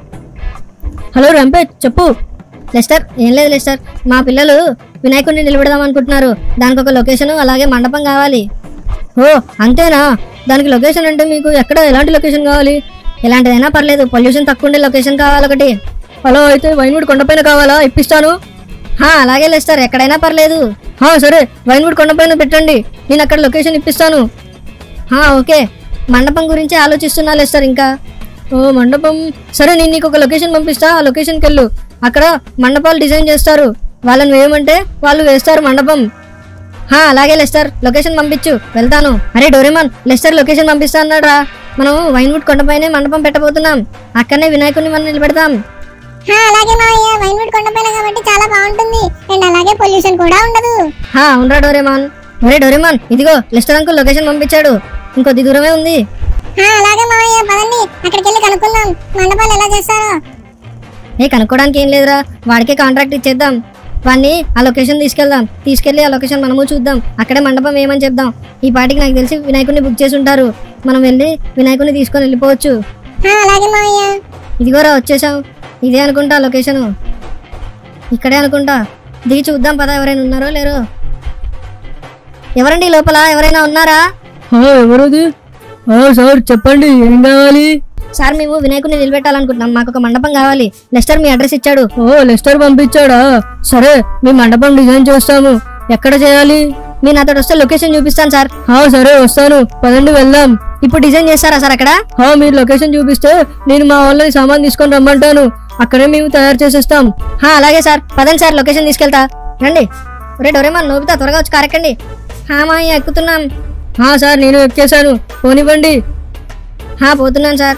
Speaker 3: హలో రంపేట్ చెప్పు లెస్టర్ ఏం లేదు లెస్టర్ మా పిల్లలు వినాయకుడిని నిలబెడదాం అనుకుంటున్నారు దానికి ఒక లొకేషన్ అలాగే మండపం కావాలి ఓ అంతేనా దానికి లొకేషన్ అంటే మీకు ఎక్కడ ఎలాంటి లొకేషన్ కావాలి ఎలాంటిదైనా పర్లేదు పొల్యూషన్ తక్కువ ఉండే లొకేషన్ కావాలి ఒకటి హలో అయితే వైన్వుడ్ కొండపైన కావాలా ఇప్పిస్తాను హా, అలాగే లెస్టర్ ఎక్కడైనా పర్లేదు హా, సరే వైన్వుడ్ కొండపైన పెట్టండి నేను అక్కడ లొకేషన్ ఇప్పిస్తాను హా, ఓకే మండపం గురించి ఆలోచిస్తున్నా లెస్టర్ ఇంకా ఓ మండపం సరే నేను నీకు ఒక లొకేషన్ పంపిస్తా ఆ లొకేషన్కి వెళ్ళు అక్కడ మండపాలు డిజైన్ చేస్తారు వాళ్ళని వేయమంటే వాళ్ళు వేస్తారు మండపం హా అలాగే లెస్టర్ లొకేషన్ పంపించు వెళ్తాను అరే డోరేమాన్ లెస్టర్ లొకేషన్ పంపిస్తా అన్నాడు రా మనం వైన్వుడ్ కొండపైనే మండపం పెట్టబోతున్నాం అక్కడనే వినాయకుడిని మనం నిలబెడతాం
Speaker 2: హా, అలాగే మావయ్య వైన్వుడ్ కొండపైన కాబట్టి చాలా బాగుంటుంది అండ్ అలాగే పొల్యూషన్ కూడా ఉండదు
Speaker 3: హా అవునరా డోరేమాన్ ఒరే డోరేమాన్ ఇదిగో లెస్టర్ అంకుల్ లొకేషన్ పంపించాడు ఇంకొద్ది దూరమే ఉంది
Speaker 2: హా, అలాగే మావయ్య పదండి అక్కడికి వెళ్ళి కనుక్కుందాం మండపాలు ఎలా చేస్తారో
Speaker 3: ఏ కనుక్కోవడానికి ఏం లేదురా వాడికే కాంట్రాక్ట్ ఇచ్చేద్దాం వాడిని ఆ లొకేషన్ తీసుకెళ్దాం తీసుకెళ్లి ఆ లొకేషన్ మనము చూద్దాం అక్కడే మండపం ఏమని చెప్దాం ఈ పాటికి నాకు తెలిసి వినాయకుడిని బుక్ చేసి ఉంటారు మనం వెళ్ళి వినాయకుడిని తీసుకొని వెళ్ళిపోవచ్చు
Speaker 2: హా, అలాగే మావయ్య
Speaker 3: ఇదిగోరా వచ్చేసాం ఇదే అనుకుంటా లొకేషన్ ఇక్కడే అనుకుంటా దిగి చూద్దాం పదా ఎవరైనా ఉన్నారో లేరో ఎవరండి లోపల ఎవరైనా ఉన్నారా
Speaker 4: ఎవరది సార్ చెప్పండి ఏం కావాలి
Speaker 3: సార్ మేము వినాయకుడిని నిలబెట్టాలనుకుంటున్నాం మాకు ఒక మండపం కావాలి లెస్టర్ మీ అడ్రస్ ఇచ్చాడు
Speaker 4: ఓ లెస్టర్ పంపించాడా సరే మీ మండపం డిజైన్ చేస్తాము ఎక్కడ చేయాలి
Speaker 3: మీరు నాతో వస్తే లొకేషన్ చూపిస్తాను సార్
Speaker 4: ఆ సరే వస్తాను పదండి వెళ్దాం
Speaker 3: ఇప్పుడు డిజైన్ చేస్తారా సార్ అక్కడ
Speaker 4: ఆ మీరు లొకేషన్ చూపిస్తే నేను మా వాళ్ళని సామాన్ తీసుకొని రమ్మంటాను అక్కడే మేము తయారు చేసేస్తాం
Speaker 3: హా, అలాగే సార్ పదండి సార్ లొకేషన్ తీసుకెళ్తా రండి ఒరే డొరేమాన్ నోబితా త్వరగా వచ్చి కారెక్కండి హా మా ఎక్కుతున్నాం
Speaker 4: ఆ సార్ నేను ఎక్కేశాను పోనివ్వండి
Speaker 3: హా పోతున్నాను సార్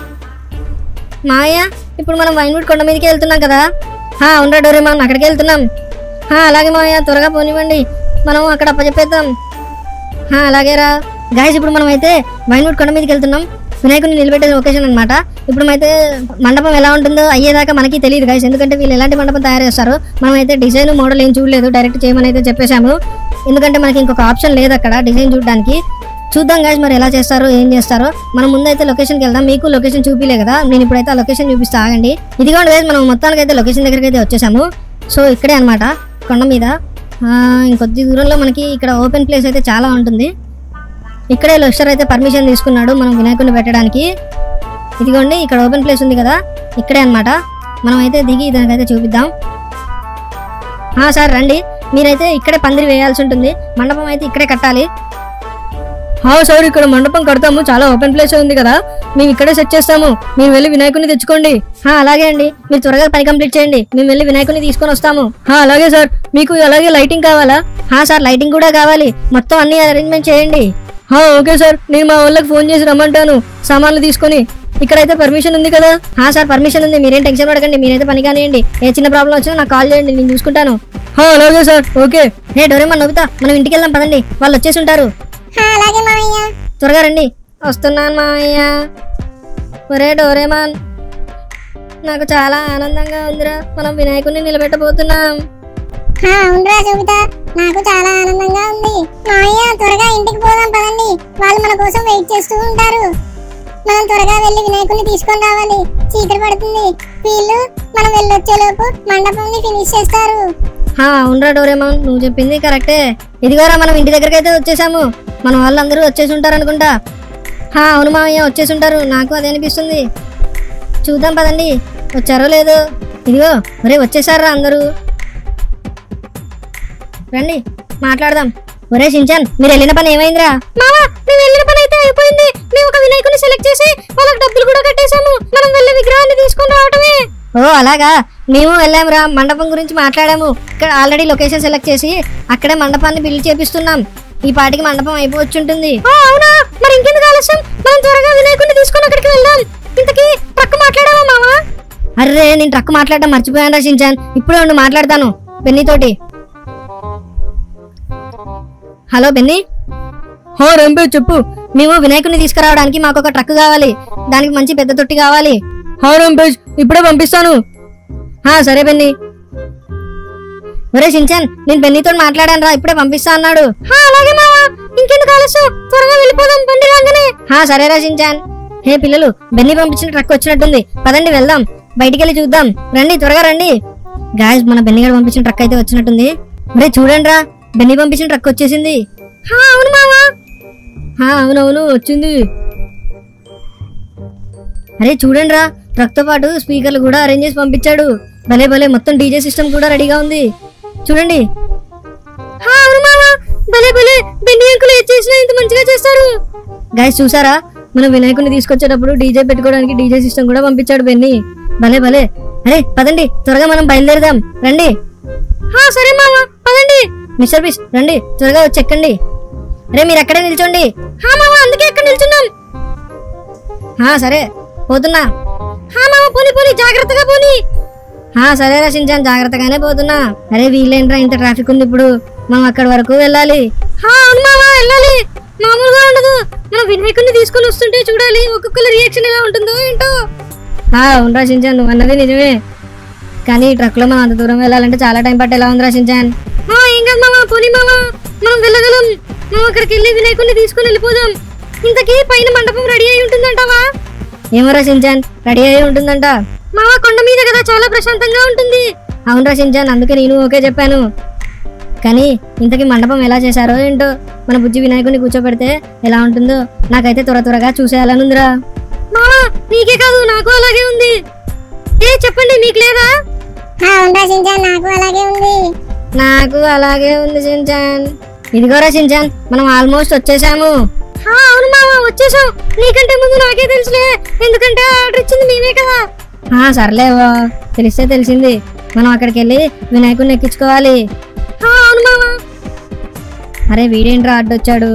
Speaker 3: మాయ ఇప్పుడు మనం వైన్వుడ్ కొండ మీదకి వెళ్తున్నాం కదా హా అవునరా డోరేమాన్ అక్కడికి వెళ్తున్నాం హా అలాగే మాయ త్వరగా పోనివ్వండి మనం అక్కడ అప్పచెప్పేద్దాం హా అలాగేరా గాయస్ ఇప్పుడు మనం అయితే వైన్వుడ్ కొండ మీదకి వెళ్తున్నాం వినాయకుడిని నిలబెట్టే లొకేషన్ అనమాట ఇప్పుడు అయితే మండపం ఎలా ఉంటుందో అయ్యేదాకా మనకి తెలియదు గాయస్ ఎందుకంటే వీళ్ళు ఎలాంటి మండపం తయారు చేస్తారు మనం అయితే డిజైన్ మోడల్ ఏం చూడలేదు డైరెక్ట్ చేయమని అయితే చెప్పేశాము ఎందుకంటే మనకి ఇంకొక ఆప్షన్ లేదు అక్కడ డిజైన్ చూడడానికి చూద్దాం గాయస్ మరి ఎలా చేస్తారో ఏం చేస్తారో మనం ముందైతే లొకేషన్కి వెళ్దాం మీకు లొకేషన్ చూపిలే కదా నేను ఇప్పుడైతే ఆ లొకేషన్ చూపిస్తా ఆగండి ఇదిగోండి గైస్ మనం మొత్తానికి అయితే లొకేషన్ దగ్గరికి అయితే వచ్చేసాము సో ఇక్కడే అన్నమాట కొండ మీద ఆ, ఇంకొద్ది దూరంలో మనకి ఇక్కడ ఓపెన్ ప్లేస్ అయితే చాలా ఉంటుంది ఇక్కడే లెక్చర్ అయితే పర్మిషన్ తీసుకున్నాడు మనం వినాయకుడిని పెట్టడానికి ఇదిగోండి ఇక్కడ ఓపెన్ ప్లేస్ ఉంది కదా ఇక్కడే అన్నమాట మనం అయితే దిగి దానికైతే చూపిద్దాం ఆ, సార్ రండి మీరైతే ఇక్కడే పందిరి వేయాల్సి ఉంటుంది మండపం అయితే ఇక్కడే కట్టాలి
Speaker 4: ఆ సార్ ఇక్కడ మండపం కడతాము చాలా ఓపెన్ ప్లేస్ ఉంది కదా మేము ఇక్కడే సెట్ చేస్తాము మేము వెళ్ళి వినాయకుని తెచ్చుకోండి
Speaker 3: ఆ, అలాగే అండి మీరు త్వరగా పని కంప్లీట్ చేయండి మేము వెళ్ళి వినాయకుడిని తీసుకొని వస్తాము
Speaker 4: ఆ, అలాగే సార్ మీకు అలాగే లైటింగ్ కావాలా
Speaker 3: ఆ, సార్ లైటింగ్ కూడా కావాలి మొత్తం అన్ని అరేంజ్మెంట్ చేయండి
Speaker 4: ఆ, ఓకే సార్ నేను మా వాళ్ళకి ఫోన్ చేసి రమ్మంటాను సామాన్లు తీసుకొని ఇక్కడైతే పర్మిషన్ ఉంది కదా
Speaker 3: ఆ, సార్ పర్మిషన్ ఉంది మీరేం టెన్షన్ పడకండి మీరైతే పని కానివ్వండి ఏ చిన్న ప్రాబ్లం వచ్చినా నాకు కాల్ చేయండి నేను చూసుకుంటాను
Speaker 4: ఆ, అలాగే సార్ ఓకే
Speaker 3: ఏ డోరేమన్ నోబితా మనం ఇంటికి వెళ్దాం పదండి వాళ్ళు వచ్చేసి ఉంటారు
Speaker 2: హా, అలాగే మావయ్య
Speaker 3: త్వరగా రండి వస్తున్నాను మావయ్య ఒరే డోరేమాన్ నాకు చాలా ఆనందంగా ఉందిరా మనం వినాయకుడిని నిలబెట్టబోతున్నాం
Speaker 2: హా, అవునురా చూపిత నాకు చాలా ఆనందంగా ఉంది మావయ్య త్వరగా ఇంటికి పోదాం పదండి వాళ్ళు మన కోసం వెయిట్ చేస్తూ ఉంటారు మనం త్వరగా వెళ్ళి వినాయకుడిని తీసుకొని రావాలి చీకటి పడుతుంది వీళ్ళు మనం వెళ్ళొచ్చేలోపు మండపంని ఫినిష్ చేస్తారు
Speaker 3: హా అవునరా డోరేమాన్ నువ్వు చెప్పింది కరెక్టే ఇదిగోరా మనం ఇంటి దగ్గరికి అయితే వచ్చేసాము మన వాళ్ళందరూ వచ్చేసి ఉంటారు అనుకుంటా హా అవును మామయ్య వచ్చేసి ఉంటారు నాకు అదే అనిపిస్తుంది చూద్దాం పదండి వచ్చారో లేదో ఇదిగో ఒరే వచ్చేసారా అందరూ రండి మాట్లాడదాం ఒరే షించాన్ మీరు వెళ్ళిన పని ఏమైందిరా
Speaker 1: మావా మేము వెళ్ళిన పని అయితే అయిపోయింది మేము ఒక వినాయకుని సెలెక్ట్ చేసి వాళ్ళకి డబ్బులు కూడా కట్టేశాము మనం వెళ్ళే విగ్రహాన్ని తీసుకొని రావటమే
Speaker 3: ఓ అలాగా మేము వెళ్ళామురా మండపం గురించి మాట్లాడాము ఇక్కడ ఆల్రెడీ లొకేషన్ సెలెక్ట్ చేసి అక్కడే మండపాన్ని బిల్డ్ చేపిస్తున్నాం ఈ పాటికి మండపం అయిపోవచ్చుంటుంది
Speaker 1: ఆ, అవునా మరి ఇంకెందుకు ఆలస్యం మనం త్వరగా వినాయకుడిని తీసుకొని అక్కడికి వెళ్దాం ఇంతకీ పక్క మాట్లాడావా మావా
Speaker 3: అర్రే నేను ట్రక్ మాట్లాడడం మర్చిపోయాను షించాన్ ఇప్పుడే ఉండి మాట్లాడతాను బెన్నీతోటి హలో బెన్నీ హో రంబే చెప్పు మేము వినాయకుడిని తీసుకురావడానికి మాకు ఒక ట్రక్ కావాలి దానికి మంచి పెద్ద తొట్టి కావాలి హో రంపేజ్ ఇప్పుడే పంపిస్తాను హా సరే బెన్నీ ఒరే షించాన్ నేను బెన్నీతో మాట్లాడాను రా ఇప్పుడే పంపిస్తా అన్నాడు
Speaker 1: ఆ, అలాగే మావా ఇంకెందుకు ఆలస్యం త్వరగా వెళ్ళిపోదాం బండి రాగానే
Speaker 3: హా సరేరా షించాన్ హే పిల్లలు బెన్నీ పంపించిన ట్రక్ వచ్చినట్టుంది పదండి వెళ్దాం బయటికి వెళ్ళి చూద్దాం రండి త్వరగా రండి గాయస్ మన బెన్నీ గారు పంపించిన ట్రక్ అయితే వచ్చినట్టుంది మరి చూడండి రా బెన్నీ పంపించిన ట్రక్ వచ్చేసింది
Speaker 1: ఆ, అవును మావా
Speaker 3: హా అవునవును వచ్చింది అరే చూడండి రా ట్రక్ తో పాటు స్పీకర్లు కూడా అరేంజ్ చేసి పంపించాడు భలే భలే మొత్తం డీజే సిస్టమ్ కూడా రెడీగా ఉంది చూడండి
Speaker 1: ఆ, అవును మావా భలే భలే బెండి అంకులు ఏది చేసినా ఇంత మంచిగా చేస్తారు
Speaker 3: గాయస్ చూసారా మనం వినాయకుడిని తీసుకొచ్చేటప్పుడు డీజే పెట్టుకోవడానికి డీజే సిస్టమ్ కూడా పంపించాడు బెన్నీ భలే భలే అరే పదండి త్వరగా మనం బయలుదేరదాం రండి
Speaker 1: ఆ, సరే మావా పదండి
Speaker 3: మిస్టర్ బిస్ రండి త్వరగా వచ్చి ఎక్కండి అరే మీరు ఎక్కడే నిల్చోండి
Speaker 1: ఆ, మావా అందుకే ఇక్కడ నిల్చున్నాం
Speaker 3: హా సరే పోతున్నా
Speaker 1: ఆ, మావా పోనీ పోనీ జాగ్రత్తగా పోనీ
Speaker 3: హా సరే రచించాను జాగ్రత్తగానే పోతున్నా అరే వీళ్ళేంట్రా ఇంత ట్రాఫిక్ ఉంది ఇప్పుడు మనం అక్కడి వరకు వెళ్ళాలి
Speaker 1: ఆ, అవును మావా వెళ్ళాలి మామూలుగా ఉండదు మనం వినాయకుడిని తీసుకొని వస్తుంటే చూడాలి ఒక్కొక్కరి రియాక్షన్ ఎలా ఉంటుందో ఏంటో
Speaker 3: హా అవును రచించాను నువ్వు అన్నది నిజమే కానీ ఈ ట్రక్ లో మనం అంత దూరం వెళ్ళాలంటే చాలా టైం పట్టేలా ఉంది రచించాను
Speaker 1: ఆ, ఏం కాదు మావా పోనీ మావా మనం వెళ్ళగలం మనం అక్కడికి వెళ్ళి వినాయకుడిని తీసుకొని వెళ్ళిపోదాం ఇంతకీ పైన మండపం రెడీ అయి ఉంటుందంటావా
Speaker 3: ఏమో రచించాన్ రెడీ అయి ఉంటుందంట
Speaker 1: మావా కొండ మీద కదా చాలా ప్రశాంతంగా ఉంటుంది
Speaker 3: అవును రచించాన్ అందుకే నేను ఓకే చెప్పాను కానీ ఇంతకీ మండపం ఎలా చేశారో ఏంటో మన బుజ్జి వినాయకుడిని కూర్చోబెడితే ఎలా ఉంటుందో నాకైతే త్వర త్వరగా చూసేయాలనుందిరా
Speaker 1: మావా నీకే కాదు నాకు అలాగే ఉంది ఏ చెప్పండి మీకు లేదా
Speaker 2: ఆ, అవునరా సించాన్ నాకు అలాగే ఉంది
Speaker 3: నాకు అలాగే ఉంది సించాన్ ఇదిగోరా సించాన్ మనం ఆల్మోస్ట్ వచ్చేసాము
Speaker 1: ఆ, అవును మావా వచ్చేసాం నీకంటే ముందు నాకే తెలుసులే ఎందుకంటే ఆర్డర్ ఇచ్చింది మేమే కదా
Speaker 3: ఆ, సర్లేవో తెలిస్తే తెలిసింది మనం అక్కడికి వెళ్ళి వినాయకుడిని ఎక్కించుకోవాలి
Speaker 1: ఆ, అవును మావా
Speaker 3: అరే వీడేంట్రా అడ్డొచ్చాడు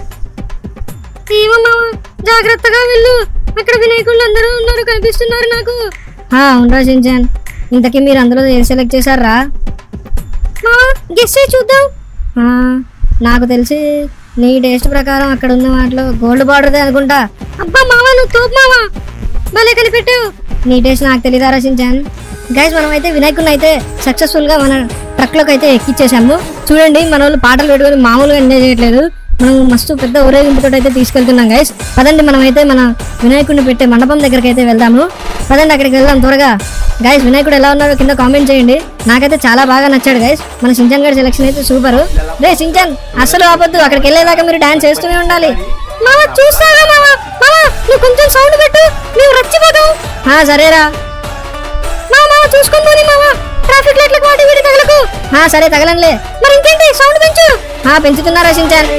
Speaker 1: ఏమో మావా జాగ్రత్తగా వెళ్ళు అక్కడ వినాయకుళ్ళు అందరూ ఉన్నారు కనిపిస్తున్నారు నాకు
Speaker 3: ఆ, అవునరా సించాన్ ఇంతకీ మీరు అందులో ఏం సెలెక్ట్ చేశారా
Speaker 1: మావా గెస్ చేయి చూద్దాం
Speaker 3: ఆ, నాకు తెలిసి నీ టేస్ట్ ప్రకారం అక్కడ ఉన్న వాటిలో గోల్డ్ బార్డర్దే అనుకుంటా
Speaker 1: అబ్బా మావా నువ్వు తోపు మావా భలే కనిపెట్టావు
Speaker 3: నీ టేస్ట్ నాకు తెలియదా రచించాను గైస్ మనం అయితే వినాయకుడిని అయితే సక్సెస్ఫుల్ గా మన ట్రక్ లోకి అయితే ఎక్కిచ్చేసాము చూడండి మన వాళ్ళు పాటలు పెట్టుకొని మామూలుగా ఎంజాయ్ చేయట్లేదు మనం మస్తు పెద్ద ఊరేగింపుతో అయితే తీసుకెళ్తున్నాం గైస్ పదండి మనం అయితే మన వినాయకుడిని పెట్టే మండపం దగ్గరికి అయితే వెళ్దాము పదండి అక్కడికి వెళ్దాం త్వరగా గైస్ వినాయకుడు ఎలా ఉన్నాడో కింద కామెంట్ చేయండి నాకైతే చాలా బాగా నచ్చాడు గైస్ మన సించాన్ గారి సెలెక్షన్ అయితే సూపర్ రే సించాన్ అసలు ఆపొద్దు అక్కడికి వెళ్ళేదాకా మీరు డాన్స్ చేస్తూనే ఉండాలి
Speaker 1: మావా చూస్తావా మావా మావా నువ్వు కొంచెం సౌండ్ పెట్టు మేము రచ్చిపోతాం
Speaker 3: ఆ, సరేరా
Speaker 1: మావా మావా చూసుకొని పోనీ మావా ట్రాఫిక్ లైట్లకు వాటి వీడి తగలకు
Speaker 3: ఆ, సరే తగలంలే
Speaker 1: మరి ఇంకేంటి సౌండ్ పెంచు
Speaker 3: ఆ, పెంచుతున్నారా సించాన్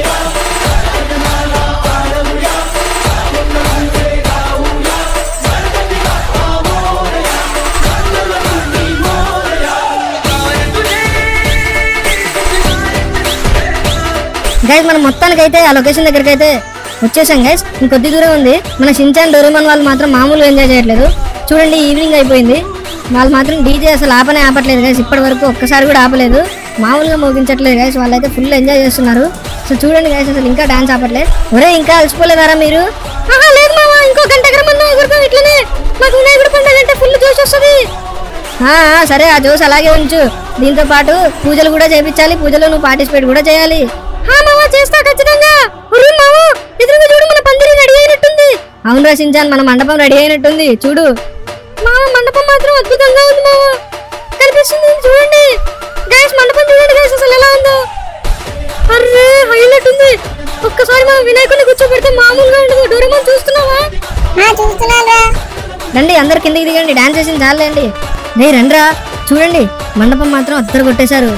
Speaker 3: గైస్ మనం మొత్తానికి అయితే ఆ లొకేషన్ దగ్గరికి అయితే వచ్చేసాం గైస్ ఇంకొద్ది దూరం ఉంది మన షించాన్ డోరేమన్ వాళ్ళు మాత్రం మామూలుగా ఎంజాయ్ చేయట్లేదు చూడండి ఈవినింగ్ అయిపోయింది వాళ్ళు మాత్రం డీజే అసలు ఆపనే ఆపట్లేదు గైస్ ఇప్పటి వరకు ఒక్కసారి కూడా ఆపలేదు మామూలుగా మోగించట్లేదు గైస్ వాళ్ళైతే ఫుల్ ఎంజాయ్ చేస్తున్నారు సో చూడండి గైస్ అసలు ఇంకా డాన్స్ ఆపట్లేదు ఒరే ఇంకా అలసిపోలేదారా మీరు
Speaker 1: ఆహా లేదు మావా ఇంకో గంట ఎగరమన్నా ఎగురుతాం ఇట్లనే మాకు వినాయకుడు పండుగ అంటే ఫుల్ జోష్ వస్తుంది
Speaker 3: ఆ, ఆ, సరే ఆ జోస్ అలాగే ఉంచు దీంతో పాటు పూజలు కూడా చేపించాలి పూజలో నువ్వు పార్టిసిపేట్ కూడా చేయాలి
Speaker 1: హా మావా చేస్తా ఖచ్చితంగా ఒరే మావా ఎదురుగా చూడు మన పందిరి రెడీ అయినట్టుంది
Speaker 3: అవును రచించాను మన మండపం రెడీ అయినట్టుంది చూడు
Speaker 1: మావా మండపం మాత్రం అద్భుతంగా ఉంది మావా కనిపిస్తుంది చూడండి గైస్ మండపం చూడండి గైస్ అసలు ఎలా ఉందో అర్రే హైలైట్ ఉంది ఒక్కసారి మా వినాయకుడిని కూర్చోబెడితే మామూలుగా ఉండదు డోరేమోన్ చూస్తున్నావా
Speaker 2: ఆ చూస్తున్నాను రా
Speaker 3: రండి అందరు కిందకి దిగండి డాన్స్ చేసింది చాలండి రే రండ్రా చూడండి మండపం మాత్రం అద్దరు కొట్టేశారు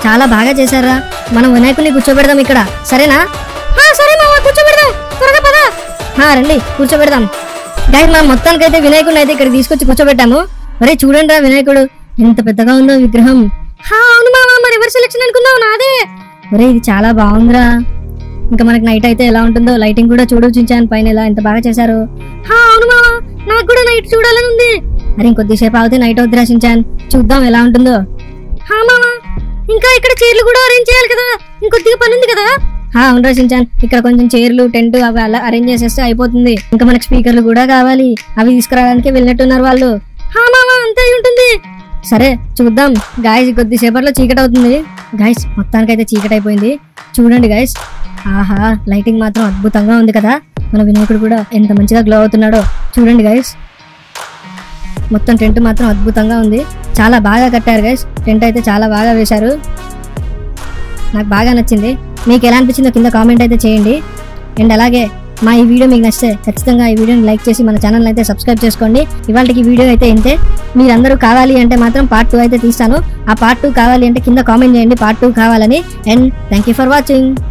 Speaker 3: చాలా బాగా చేశారా మనం వినాయకుడిని కూర్చోబెడదాం ఇక్కడ సరేనా
Speaker 1: ఆ, సరే మామ కూర్చోబెడదాం త్వరగా పదా
Speaker 3: హా రండి కూర్చోబెడదాం గాయస్ మనం మొత్తానికైతే వినాయకుడిని అయితే ఇక్కడ తీసుకొచ్చి కూర్చోబెట్టాము ఒరే చూడండి రా వినాయకుడు ఎంత పెద్దగా ఉందో విగ్రహం
Speaker 1: హా అవును మామ మరి ఎవరి సెలక్షన్ అనుకున్నావు నాదే
Speaker 3: ఒరే ఇది చాలా బాగుందిరా ఇంకా మనకి నైట్ అయితే ఎలా ఉంటుందో లైటింగ్ కూడా చూడు చించాను పైన ఎలా ఎంత బాగా చేశారు
Speaker 1: హా అవును మామ నాకు కూడా నైట్ చూడాలని ఉంది
Speaker 3: అరే ఇంకొద్దిసేపు ఆగితే నైట్ అవుద్దిరా చించాన్ చూద్దాం ఎలా ఉంటుందో
Speaker 1: హా మామ ఇంకా ఇక్కడ చైర్లు కూడా అరేంజ్ చేయాలి కదా ఇంకొద్దిగా పని ఉంది కదా
Speaker 3: హా అవునరా చించాన్ ఇక్కడ కొంచెం చైర్లు టెంట్ అవి అలా అరేంజ్ చేసేస్తే అయిపోతుంది ఇంకా మనకి స్పీకర్లు కూడా కావాలి అవి తీసుకురావడానికి వెళ్ళినట్టున్నారు వాళ్ళు
Speaker 1: హా మామ అంతే అయి ఉంటుంది
Speaker 3: సరే చూద్దాం గాయస్ కొద్దిసేపట్లో చీకటి అవుతుంది గాయస్ మొత్తానికైతే చీకటి అయిపోయింది చూడండి గాయస్ ఆహా లైటింగ్ మాత్రం అద్భుతంగా ఉంది కదా మన వినాయకుడు కూడా ఎంత మంచిగా గ్లో అవుతున్నాడో చూడండి గాయస్ మొత్తం టెంట్ మాత్రం అద్భుతంగా ఉంది చాలా బాగా కట్టారు గైస్ టెంట్ అయితే చాలా బాగా వేశారు నాకు బాగా నచ్చింది మీకు ఎలా అనిపించిందో కింద కామెంట్ అయితే చేయండి అండ్ అలాగే మా ఈ వీడియో మీకు నచ్చితే ఖచ్చితంగా ఈ వీడియోని లైక్ చేసి మన ఛానల్ అయితే సబ్స్క్రైబ్ చేసుకోండి ఇవాళకి వీడియో అయితే ఇంతే మీరందరూ కావాలి అంటే మాత్రం పార్ట్ టూ అయితే తీస్తాను ఆ పార్ట్ టూ కావాలి అంటే కింద కామెంట్ చేయండి పార్ట్ టూ కావాలని and thank you for watching